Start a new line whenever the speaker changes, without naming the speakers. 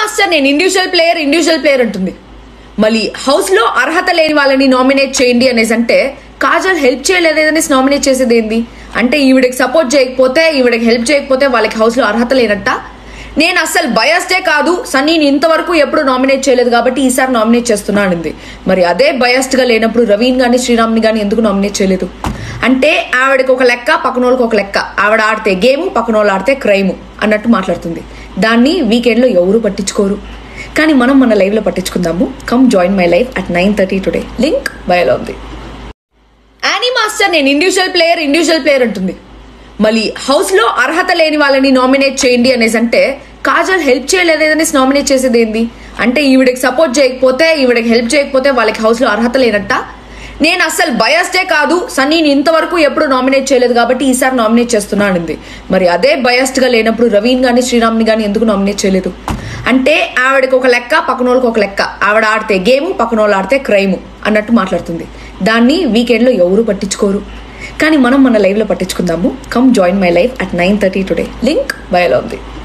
master నేను individual player individual player అంటుంది మళ్ళీ హౌస్ లో అర్హత లేని వాళ్ళని నామినేట్ చేయండి అనేసి అంటే కాజల్ హెల్ప్ చేయలేదనేసి నామినేట్ చేసేది ఏంది అంటే ఈవిడకి సపోర్ట్ చేయకపోతే ఈవిడకి హెల్ప్ చేయకపోతే వాళ్ళకి హౌస్ లో అర్హత లేనట్ట నేను అస్సలు బయస్డే కాదు సన్నీని ఇంతవరకు ఎప్పుడు నామినేట్ చేయలేదు కాబట్టి ఈసారి నామినేట్ చేస్తున్నానంది మరి అదే బయస్డ్ గా లేనప్పుడు రవీన్ గాని శ్రీరామ్ని గాని ఎందుకు నామినేట్ చేయలేదు అంటే ఆవిడకి ఒక లెక్క పక్కన వాళ్ళకి ఒక లెక్క ఆవిడ ఆడితే గేమ్ పక్కన వాళ్ళు ఆడితే క్రైమ్ అన్నట్టు మాట్లాడుతుంది దాన్ని వీకెండ్ లో ఎవరు పట్టించుకోరు కానీ మనం మన లైవ్ లో పట్టించుకుందాము come join my live at nine thirty today link బయోలో ఉంది యానీ మాస్టర్ నేను ఇండివిజువల్ ప్లేయర్ ఇండివిజువల్ ప్లేయర్ అంటుంది మళ్ళీ హౌస్ లో అర్హత లేని వాళ్ళని నామినేట్ చేయండి అనేసి అంటే కాజల్ హెల్ప్ చేయలేదనేసి నామినేట్ చేసేది ఏంది అంటే ఈవిడకి సపోర్ట్ చేయకపోతే ఈవిడకి హెల్ప్ చేయకపోతే వాళ్ళకి హౌస్ లో అర్హత లేనట్ట నేను అస్సలు బయస్డే కాదు సన్నీని ఇంతవరకు ఎప్పుడు నామినేట్ చేయలేదు కాబట్టి ఈసారి నామినేట్ చేస్తున్నానంది మరి అదే బయస్డ్ గా లేనప్పుడు రవీన్ గాని శ్రీరామ్ని గాని ఎందుకు నామినేట్ చేయలేదు అంటే ఆవిడకి ఒక లెక్క పక్కన వాళ్ళకి ఒక లెక్క ఆవిడ ఆడితే గేమ్ పక్కన వాళ్ళు ఆడితే క్రైమ్ అన్నట్టు మాట్లాడుతుంది దాన్ని వీకెండ్ లో ఎవరు పట్టించుకోరు కానీ మనం మన లైవ్ లో పట్టించుకుందాము come join my live at nine thirty today link బయోలో ఉంది